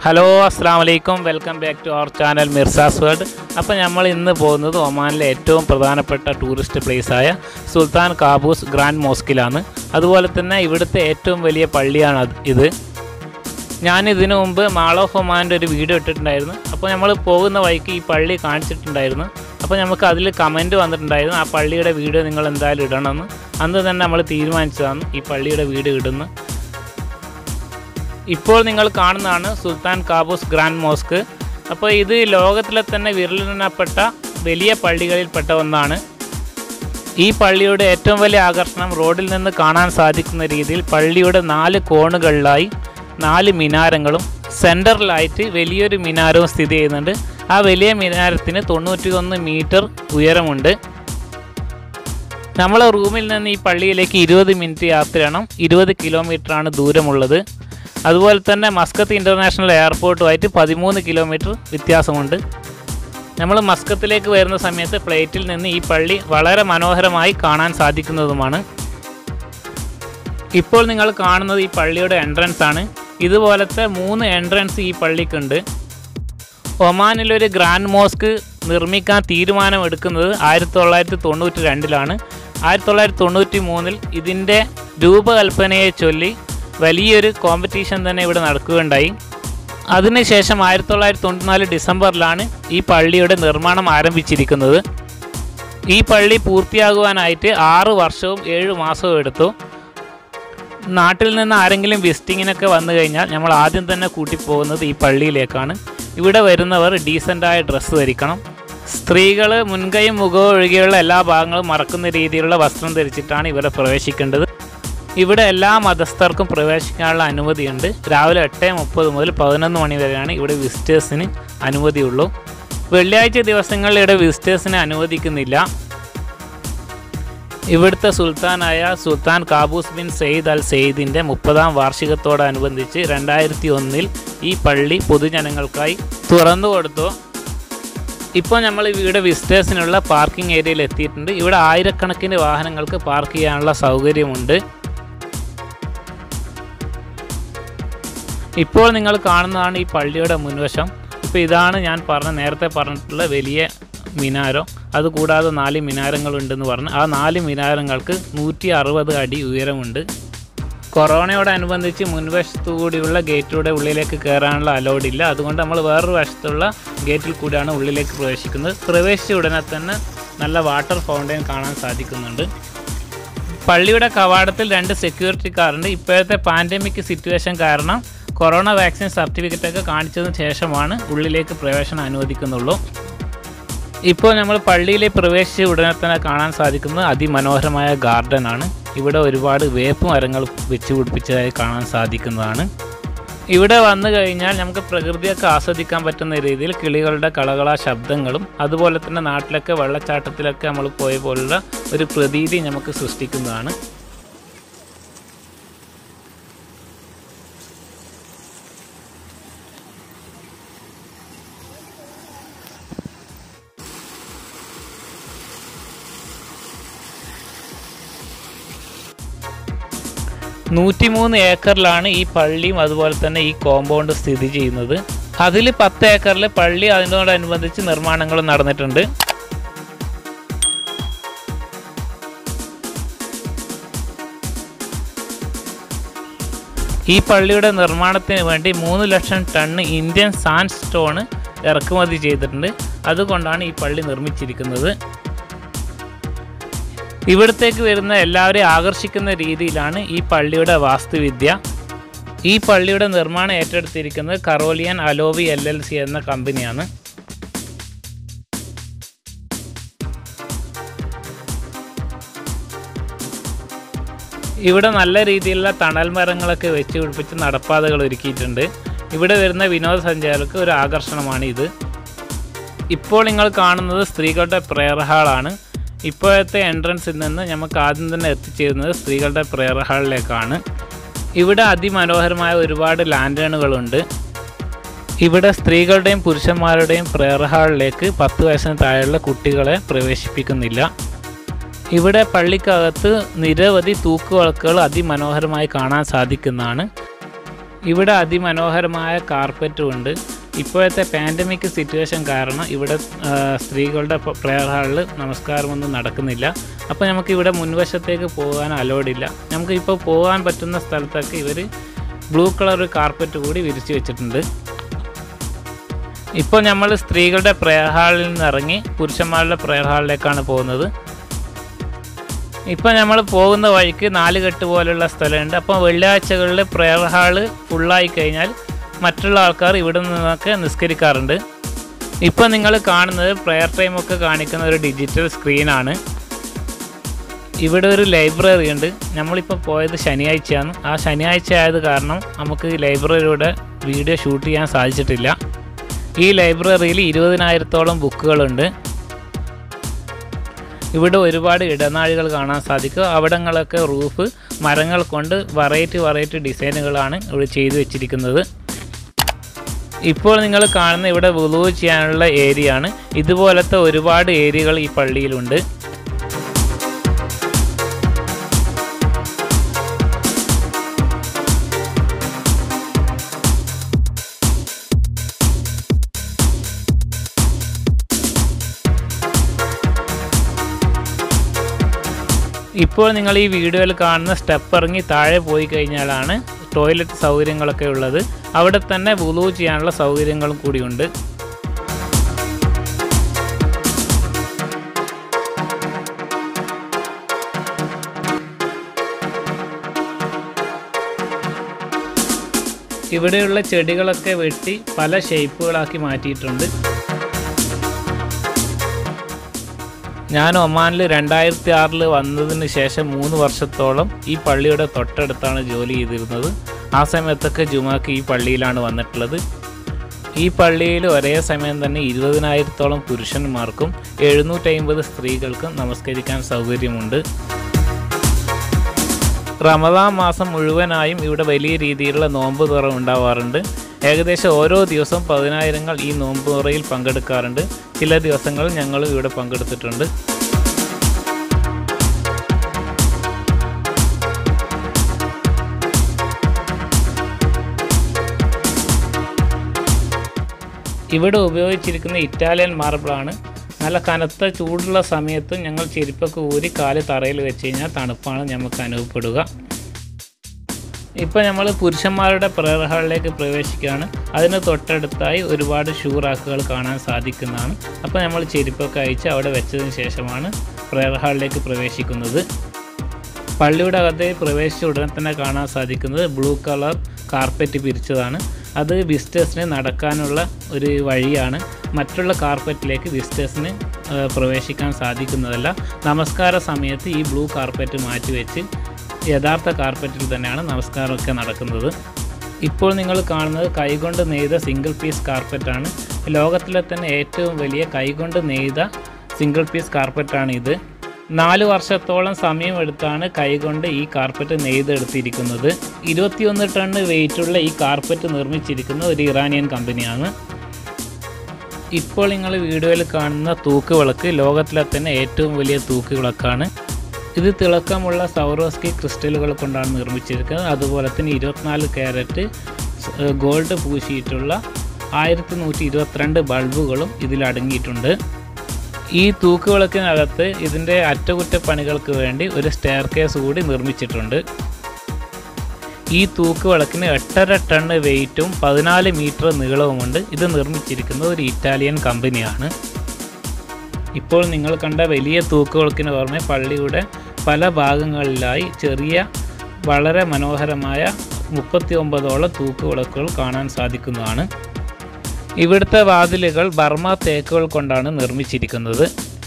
hello അസ്സാം വലൈക്കും welcome back to our channel Mirza's world അപ്പോൾ നമ്മൾ ഇന്ന് പോകുന്നത് ഒമാനിലെ ഏറ്റവും പ്രധാനപ്പെട്ട ടൂറിസ്റ്റ് പ്ലേസായ സുൽത്താൻ കാബൂസ് ഗ്രാൻഡ് മോസ്കിലാണ് അതുപോലെ തന്നെ ഇവിടുത്തെ ഏറ്റവും വലിയ പള്ളിയാണ് അത് ഇത് ഞാൻ ഇതിനു മുമ്പ് മാൾ ഓഫ് ഒമാൻ്റെ ഒരു വീഡിയോ ഇട്ടിട്ടുണ്ടായിരുന്നു അപ്പോൾ നമ്മൾ പോകുന്ന വഴിക്ക് ഈ പള്ളി കാണിച്ചിട്ടുണ്ടായിരുന്നു അപ്പോൾ നമുക്ക് അതിൽ കമൻറ്റ് വന്നിട്ടുണ്ടായിരുന്നു ആ പള്ളിയുടെ വീഡിയോ നിങ്ങൾ എന്തായാലും ഇടണമെന്ന് അന്ന് തന്നെ നമ്മൾ തീരുമാനിച്ചതാണ് ഈ പള്ളിയുടെ വീഡിയോ ഇടുന്നത് ഇപ്പോൾ നിങ്ങൾ കാണുന്നതാണ് സുൽത്താൻ കാബൂസ് ഗ്രാൻഡ് മോസ്ക് അപ്പോൾ ഇത് ലോകത്തിലെ തന്നെ വിരലിനപ്പെട്ട വലിയ പള്ളികളിൽപ്പെട്ട ഒന്നാണ് ഈ പള്ളിയുടെ ഏറ്റവും വലിയ ആകർഷണം റോഡിൽ നിന്ന് കാണാൻ സാധിക്കുന്ന രീതിയിൽ പള്ളിയുടെ നാല് കോണുകളിലായി നാല് മിനാരങ്ങളും സെൻറ്ററിലായിട്ട് വലിയൊരു മിനാരവും സ്ഥിതി ചെയ്യുന്നുണ്ട് ആ വലിയ മിനാരത്തിന് തൊണ്ണൂറ്റി ഒന്ന് മീറ്റർ ഉയരമുണ്ട് നമ്മളെ റൂമിൽ നിന്ന് ഈ പള്ളിയിലേക്ക് ഇരുപത് മിനിറ്റ് യാത്രയാണ് ഇരുപത് കിലോമീറ്ററാണ് ദൂരമുള്ളത് അതുപോലെ തന്നെ മസ്കത്ത് ഇൻ്റർനാഷണൽ എയർപോർട്ടുമായിട്ട് പതിമൂന്ന് കിലോമീറ്റർ വ്യത്യാസമുണ്ട് നമ്മൾ മസ്കത്തിലേക്ക് വരുന്ന സമയത്ത് ഫ്ലൈറ്റിൽ നിന്ന് ഈ പള്ളി വളരെ മനോഹരമായി കാണാൻ സാധിക്കുന്നതുമാണ് ഇപ്പോൾ നിങ്ങൾ കാണുന്നത് ഈ പള്ളിയുടെ എൻട്രൻസ് ആണ് ഇതുപോലത്തെ മൂന്ന് എൻട്രൻസ് ഈ പള്ളിക്കുണ്ട് ഒമാനിലൊരു ഗ്രാൻഡ് മോസ്ക് നിർമ്മിക്കാൻ തീരുമാനമെടുക്കുന്നത് ആയിരത്തി തൊള്ളായിരത്തി തൊണ്ണൂറ്റി രണ്ടിലാണ് ആയിരത്തി തൊള്ളായിരത്തി തൊണ്ണൂറ്റി മൂന്നിൽ ഇതിൻ്റെ രൂപകൽപ്പനയെ ചൊല്ലി വലിയൊരു കോമ്പറ്റീഷൻ തന്നെ ഇവിടെ നടക്കുകയുണ്ടായി അതിനുശേഷം ആയിരത്തി തൊള്ളായിരത്തി തൊണ്ണൂറ്റിനാല് ഡിസംബറിലാണ് ഈ പള്ളിയുടെ നിർമ്മാണം ആരംഭിച്ചിരിക്കുന്നത് ഈ പള്ളി പൂർത്തിയാകുവാനായിട്ട് ആറ് വർഷവും ഏഴ് മാസവും എടുത്തു നാട്ടിൽ നിന്ന് ആരെങ്കിലും വിസിറ്റിങ്ങിനൊക്കെ വന്നു കഴിഞ്ഞാൽ നമ്മൾ ആദ്യം തന്നെ കൂട്ടിപ്പോകുന്നത് ഈ പള്ളിയിലേക്കാണ് ഇവിടെ വരുന്നവർ ഡീസൻ്റായ ഡ്രസ്സ് ധരിക്കണം സ്ത്രീകൾ മുൻകൈയും മുഖവും ഒഴികെയുള്ള എല്ലാ ഭാഗങ്ങളും മറക്കുന്ന രീതിയിലുള്ള വസ്ത്രം ധരിച്ചിട്ടാണ് ഇവിടെ പ്രവേശിക്കേണ്ടത് ഇവിടെ എല്ലാ മതസ്ഥർക്കും പ്രവേശിക്കാനുള്ള അനുമതിയുണ്ട് രാവിലെ എട്ട് മുപ്പത് മുതൽ പതിനൊന്ന് മണി വരെയാണ് ഇവിടെ വിസിറ്റേഴ്സിന് അനുമതിയുള്ളൂ വെള്ളിയാഴ്ച ദിവസങ്ങളിൽ ഇവിടെ വിസിറ്റേഴ്സിനെ അനുവദിക്കുന്നില്ല ഇവിടുത്തെ സുൽത്താനായ Sultan Qaboos bin Said al സെയ്ദിൻ്റെ മുപ്പതാം വാർഷികത്തോടനുബന്ധിച്ച് രണ്ടായിരത്തി ഒന്നിൽ ഈ പള്ളി പൊതുജനങ്ങൾക്കായി തുറന്നു കൊടുത്തു ഇപ്പോൾ നമ്മൾ ഇവിടെ വിസിറ്റേഴ്സിനുള്ള പാർക്കിംഗ് ഏരിയയിൽ എത്തിയിട്ടുണ്ട് ഇവിടെ ആയിരക്കണക്കിന് വാഹനങ്ങൾക്ക് പാർക്ക് ചെയ്യാനുള്ള സൗകര്യമുണ്ട് ഇപ്പോൾ നിങ്ങൾ കാണുന്നതാണ് ഈ പള്ളിയുടെ മുൻവശം ഇപ്പോൾ ഇതാണ് ഞാൻ പറഞ്ഞ നേരത്തെ പറഞ്ഞിട്ടുള്ള വലിയ മിനാരം അതുകൂടാതെ നാല് മിനാരങ്ങളുണ്ടെന്ന് പറഞ്ഞ് ആ നാല് മിനാരങ്ങൾക്ക് നൂറ്റി അറുപത് അടി ഉയരമുണ്ട് കൊറോണയോടനുബന്ധിച്ച് മുൻവശത്തു കൂടിയുള്ള ഗേറ്റിലൂടെ ഉള്ളിലേക്ക് കയറാനുള്ള അലൗഡ് ഇല്ല അതുകൊണ്ട് നമ്മൾ വേറൊരു വശത്തുള്ള ഗേറ്റിൽ കൂടിയാണ് ഉള്ളിലേക്ക് പ്രവേശിക്കുന്നത് പ്രവേശിച്ച ഉടനെ തന്നെ നല്ല വാട്ടർ ഫൗണ്ടൈൻ കാണാൻ സാധിക്കുന്നുണ്ട് പള്ളിയുടെ കവാടത്തിൽ രണ്ട് സെക്യൂരിറ്റിക്കാരുണ്ട് ഇപ്പോഴത്തെ പാൻഡമിക് സിറ്റുവേഷൻ കാരണം കൊറോണ വാക്സിൻ സർട്ടിഫിക്കറ്റ് ഒക്കെ കാണിച്ചതിന് ശേഷമാണ് ഉള്ളിലേക്ക് പ്രവേശനം അനുവദിക്കുന്നുള്ളൂ ഇപ്പോൾ നമ്മൾ പള്ളിയിലേക്ക് പ്രവേശിച്ച ഉടനെ തന്നെ കാണാൻ സാധിക്കുന്നത് അതിമനോഹരമായ ഗാർഡൻ ആണ് ഇവിടെ ഒരുപാട് വേപ്പ് മരങ്ങൾ വെച്ച് പിടിപ്പിച്ചതായി കാണാൻ സാധിക്കുന്നതാണ് ഇവിടെ വന്നു കഴിഞ്ഞാൽ നമുക്ക് പ്രകൃതിയൊക്കെ ആസ്വദിക്കാൻ പറ്റുന്ന രീതിയിൽ കിളികളുടെ കളകള ശബ്ദങ്ങളും അതുപോലെ തന്നെ നാട്ടിലൊക്കെ വെള്ളച്ചാട്ടത്തിലൊക്കെ നമ്മൾ പോയ പോലുള്ള ഒരു പ്രതീതി നമുക്ക് സൃഷ്ടിക്കുന്നതാണ് നൂറ്റിമൂന്ന് ഏക്കറിലാണ് ഈ പള്ളിയും അതുപോലെ തന്നെ ഈ കോമ്പൗണ്ട് സ്ഥിതി ചെയ്യുന്നത് അതിൽ പത്ത് ഏക്കറിൽ പള്ളി അതിനോടനുബന്ധിച്ച് നിർമ്മാണങ്ങളും നടന്നിട്ടുണ്ട് ഈ പള്ളിയുടെ നിർമ്മാണത്തിന് വേണ്ടി മൂന്ന് ലക്ഷം ടണ്ണ് ഇന്ത്യൻ സാൻഡ് സ്റ്റോണ് ഇറക്കുമതി ചെയ്തിട്ടുണ്ട് അതുകൊണ്ടാണ് ഈ പള്ളി നിർമ്മിച്ചിരിക്കുന്നത് ഇവിടത്തേക്ക് വരുന്ന എല്ലാവരെയും ആകർഷിക്കുന്ന രീതിയിലാണ് ഈ പള്ളിയുടെ വാസ്തുവിദ്യ ഈ പള്ളിയുടെ നിർമ്മാണം ഏറ്റെടുത്തിരിക്കുന്നത് Carillion Alawi L L C എന്ന കമ്പനിയാണ് ഇവിടെ നല്ല രീതിയിലുള്ള തണൽ മരങ്ങളൊക്കെ വെച്ച് പിടിപ്പിച്ച് നടപ്പാതകൾ ഒരുക്കിയിട്ടുണ്ട് ഇവിടെ വരുന്ന വിനോദസഞ്ചാരികൾക്ക് ഒരു ആകർഷണമാണ് ഇത് ഇപ്പോൾ നിങ്ങൾ കാണുന്നത് സ്ത്രീകളുടെ പ്രെയർ ഹാളാണ് ഇപ്പോഴത്തെ എൻട്രൻസിൽ നിന്ന് നമുക്ക് ആദ്യം തന്നെ എത്തിച്ചേരുന്നത് സ്ത്രീകളുടെ പ്രെയർ ഹാളിലേക്കാണ് ഇവിടെ അതിമനോഹരമായ ഒരുപാട് ലാൻഡേണുകളുണ്ട് ഇവിടെ സ്ത്രീകളുടെയും പുരുഷന്മാരുടെയും പ്രെയർ ഹാളിലേക്ക് പത്ത് വയസ്സിന് താഴെയുള്ള കുട്ടികളെ പ്രവേശിപ്പിക്കുന്നില്ല ഇവിടെ പള്ളിക്കകത്ത് നിരവധി തൂക്കുവിളക്കുകൾ അതിമനോഹരമായി കാണാൻ സാധിക്കുന്നതാണ് ഇവിടെ അതിമനോഹരമായ കാർപ്പറ്റും ഉണ്ട് ഇപ്പോഴത്തെ പാൻഡമിക് സിറ്റുവേഷൻ കാരണം ഇവിടെ ആ, സ്ത്രീകളുടെ പ്രെയർ ഹാളിൽ നമസ്കാരമൊന്നും നടക്കുന്നില്ല അപ്പോൾ നമുക്ക് ഇവിടെ മുൻവശത്തേക്ക് പോകാൻ അലോഡില്ല നമുക്ക് ഇപ്പോൾ പോകാൻ പറ്റുന്ന സ്ഥലത്തൊക്കെ ഇവർ ബ്ലൂ കളർ കാർപ്പറ്റ് കൂടി വിരിച്ചു വെച്ചിട്ടുണ്ട് ഇപ്പോൾ നമ്മൾ സ്ത്രീകളുടെ പ്രെയർ ഹാളിൽ നിന്ന് ഇറങ്ങി പുരുഷന്മാരുടെ പ്രെയർ ഹാളിലേക്കാണ് പോകുന്നത് ഇപ്പോൾ നമ്മൾ പോകുന്ന വഴിക്ക് നാല് കെട്ട് പോലുള്ള സ്ഥലമുണ്ട് അപ്പോൾ വെള്ളിയാഴ്ചകളിൽ പ്രെയർ ഹാള് ഫുള്ളായി കഴിഞ്ഞാൽ മറ്റുള്ള ആൾക്കാർ ഇവിടെ നിന്നൊക്കെ നിസ്കരിക്കാറുണ്ട് ഇപ്പോൾ നിങ്ങൾ കാണുന്നത് പ്രെയർ ടൈമൊക്കെ കാണിക്കുന്ന ഒരു ഡിജിറ്റൽ സ്ക്രീനാണ് ഇവിടെ ഒരു ലൈബ്രറി ഉണ്ട് നമ്മളിപ്പോൾ പോയത് ശനിയാഴ്ചയാണ് ആ ശനിയാഴ്ച ആയത് കാരണം നമുക്ക് ഈ ലൈബ്രറിയുടെ വീഡിയോ ഷൂട്ട് ചെയ്യാൻ സാധിച്ചിട്ടില്ല ഈ ലൈബ്രറിയിൽ ഇരുപതിനായിരത്തോളം ബുക്കുകളുണ്ട് ഇവിടെ ഒരുപാട് ഇടനാഴികൾ കാണാൻ സാധിക്കും അവിടങ്ങളൊക്കെ റൂഫ് മരങ്ങൾ കൊണ്ട് വെറൈറ്റി വെറൈറ്റി ഡിസൈനുകളാണ് ഇവിടെ ചെയ്തു വെച്ചിരിക്കുന്നത് ഇപ്പോൾ നിങ്ങൾ കാണുന്ന ഇവിടെ വുളു ചെയ്യാനുള്ള ഏരിയ ആണ് ഇതുപോലത്തെ ഒരുപാട് ഏരിയകൾ ഈ പള്ളിയിലുണ്ട് ഇപ്പോൾ നിങ്ങൾ ഈ വീഡിയോയിൽ കാണുന്ന സ്റ്റെപ്പ് ഇറങ്ങി താഴെ പോയി കഴിഞ്ഞാലാണ് ടോയ്ലറ്റ് സൗകര്യങ്ങളൊക്കെ ഉള്ളത് അവിടെ തന്നെ വുളു ചെയ്യാനുള്ള സൗകര്യങ്ങളും കൂടിയുണ്ട് ഇവിടെയുള്ള ചെടികളൊക്കെ വെട്ടി പല ഷേപ്പുകളാക്കി മാറ്റിയിട്ടുണ്ട് ഞാൻ ഒമാനിൽ രണ്ടായിരത്തി ആറിൽ വന്നതിന് ശേഷം മൂന്ന് വർഷത്തോളം ഈ പള്ളിയുടെ തൊട്ടടുത്താണ് ജോലി ചെയ്തിരുന്നത് ആ സമയത്തൊക്കെ ജുമാക്ക് ഈ പള്ളിയിലാണ് വന്നിട്ടുള്ളത് ഈ പള്ളിയിൽ ഒരേ സമയം തന്നെ ഇരുപതിനായിരത്തോളം പുരുഷന്മാർക്കും എഴുന്നൂറ്റമ്പത് സ്ത്രീകൾക്കും നമസ്കരിക്കാൻ സൗകര്യമുണ്ട് റമദാൻ മാസം മുഴുവനായും ഇവിടെ വലിയ രീതിയിലുള്ള നോമ്പ് തുറ ഉണ്ടാവാറുണ്ട് ഏകദേശം ഓരോ ദിവസവും പതിനായിരങ്ങൾ ഈ നോമ്പ് തുറയിൽ പങ്കെടുക്കാറുണ്ട് ചില ദിവസങ്ങളിൽ ഞങ്ങൾ ഇവിടെ പങ്കെടുത്തിട്ടുണ്ട് ഇവിടെ ഉപയോഗിച്ചിരിക്കുന്ന ഇറ്റാലിയൻ മാർബിളാണ് നല്ല കനത്ത ചൂടുള്ള സമയത്ത് ഞങ്ങൾ ചെരുപ്പൊക്കെ ഊരി കാല് തറയിൽ വെച്ച് കഴിഞ്ഞാൽ തണുപ്പാണ് നമുക്ക് അനുഭവപ്പെടുക ഇപ്പോൾ നമ്മൾ പുരുഷന്മാരുടെ പ്രയർ ഹാളിലേക്ക് പ്രവേശിക്കുകയാണ് അതിന് തൊട്ടടുത്തായി ഒരുപാട് ഷൂ റാക്കുകൾ കാണാൻ സാധിക്കുന്നതാണ് അപ്പോൾ നമ്മൾ ചെരുപ്പൊക്കെ അയച്ച് അവിടെ വെച്ചതിന് ശേഷമാണ് പ്രയർ ഹാളിലേക്ക് പ്രവേശിക്കുന്നത് പള്ളിയുടെ അകത്തേക്ക് പ്രവേശിച്ച ഉടനെ തന്നെ കാണാൻ സാധിക്കുന്നത് ബ്ലൂ കളർ കാർപ്പറ്റ് പിരിച്ചതാണ് അത് വിസിറ്റേഴ്സിന് നടക്കാനുള്ള ഒരു വഴിയാണ് മറ്റുള്ള കാർപ്പറ്റിലേക്ക് വിസിറ്റേഴ്സിന് ഏഹ്, പ്രവേശിക്കാൻ സാധിക്കുന്നതല്ല നമസ്കാര സമയത്ത് ഈ ബ്ലൂ കാർപ്പറ്റ് മാറ്റിവെച്ച് യഥാർത്ഥ കാർപ്പറ്റിൽ തന്നെയാണ് നമസ്കാരമൊക്കെ നടക്കുന്നത് ഇപ്പോൾ നിങ്ങൾ കാണുന്നത് കൈകൊണ്ട് നെയ്ത സിംഗിൾ പീസ് കാർപ്പറ്റാണ് ലോകത്തിലെ തന്നെ ഏറ്റവും വലിയ കൈകൊണ്ട് നെയ്ത സിംഗിൾ പീസ് കാർപ്പറ്റാണ് ഇത് നാല് വർഷത്തോളം സമയമെടുത്താണ് കൈകൊണ്ട് ഈ കാർപ്പറ്റ് നെയ്തെടുത്തിരിക്കുന്നത് ഇരുപത്തിയൊന്ന് ടണ്ണ് വെയിറ്റുള്ള ഈ കാർപ്പറ്റ് നിർമ്മിച്ചിരിക്കുന്ന ഒരു ഇറാനിയൻ കമ്പനിയാണ് ഇപ്പോൾ നിങ്ങൾ വീഡിയോയിൽ കാണുന്ന തൂക്ക് വിളക്ക് ലോകത്തിലെ തന്നെ ഏറ്റവും വലിയ തൂക്ക് വിളക്കാണ് ഇത് തിളക്കമുള്ള സൗറോസ്കി ക്രിസ്റ്റലുകൾ കൊണ്ടാണ് നിർമ്മിച്ചിരിക്കുന്നത് അതുപോലെ തന്നെ ഇരുപത്തിനാല് ക്യാരറ്റ് ഗോൾഡ് പൂശിയിട്ടുള്ള ആയിരത്തി നൂറ്റി ഇരുപത്തിരണ്ട് ബൾബുകളും ഇതിൽ അടങ്ങിയിട്ടുണ്ട് ഈ തൂക്കുവിളക്കിനകത്ത് ഇതിൻ്റെ അറ്റകുറ്റപ്പണികൾക്ക് വേണ്ടി ഒരു സ്റ്റെയർ കേസ് കൂടി നിർമ്മിച്ചിട്ടുണ്ട് ഈ തൂക്കുവിളക്കിന് എട്ടര ടണ്ണ് വെയിറ്റും പതിനാല് മീറ്റർ നീളവുമുണ്ട് ഇത് നിർമ്മിച്ചിരിക്കുന്നത് ഒരു ഇറ്റാലിയൻ കമ്പനിയാണ് ഇപ്പോൾ നിങ്ങൾ കണ്ട വലിയ തൂക്കുവിളക്കിന് പുറമെ പള്ളിയുടെ പല ഭാഗങ്ങളിലായി ചെറിയ വളരെ മനോഹരമായ മുപ്പത്തി ഒമ്പതോളം തൂക്കുവിളക്കുകൾ കാണാൻ സാധിക്കുന്നതാണ് ഇവിടുത്തെ വാതിലുകൾ ബർമ തേക്കുകൾ കൊണ്ടാണ് നിർമ്മിച്ചിരിക്കുന്നത്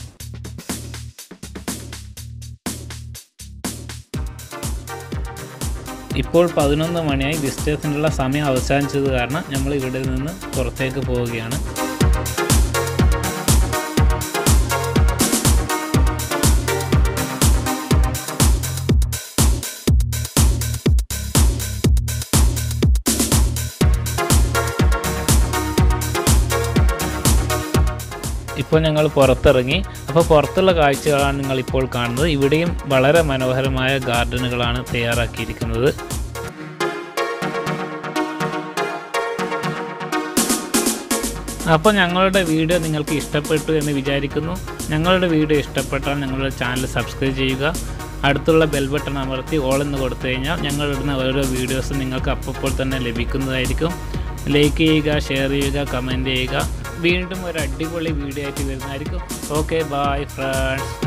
ഇപ്പോൾ പതിനൊന്ന് മണിയായി വിസിറ്റേഴ്സിനുള്ള സമയം അവസാനിച്ചത് കാരണം നമ്മൾ ഇവിടെ നിന്ന് പുറത്തേക്ക് പോവുകയാണ് ഇപ്പോൾ ഞങ്ങൾ പുറത്തിറങ്ങി അപ്പോൾ പുറത്തുള്ള കാഴ്ചകളാണ് നിങ്ങൾ ഇപ്പോൾ കാണുന്നത് ഇവിടെയും വളരെ മനോഹരമായ ഗാർഡനുകളാണ് തയ്യാറാക്കിയിരിക്കുന്നത് അപ്പോൾ ഞങ്ങളുടെ വീഡിയോ നിങ്ങൾക്ക് ഇഷ്ടപ്പെട്ടു എന്ന് വിചാരിക്കുന്നു ഞങ്ങളുടെ വീഡിയോ ഇഷ്ടപ്പെട്ടാൽ ഞങ്ങളുടെ ചാനൽ സബ്സ്ക്രൈബ് ചെയ്യുക അടുത്തുള്ള ബെൽ ബട്ടൺ അമർത്തി ഓൾ എന്ന് കൊടുത്തു കഴിഞ്ഞാൽ ഞങ്ങൾ ഇടുന്ന ഓരോ വീഡിയോസും നിങ്ങൾക്ക് അപ്പോൾ തന്നെ ലഭിക്കുന്നതായിരിക്കും ലൈക്ക് ചെയ്യുക ഷെയർ ചെയ്യുക കമൻറ്റ് ചെയ്യുക വീണ്ടും ഒരു അടിപൊളി വീഡിയോ ആയിട്ട് വരുന്നതായിരിക്കും ഓക്കെ ബായ് ഫ്രണ്ട്സ്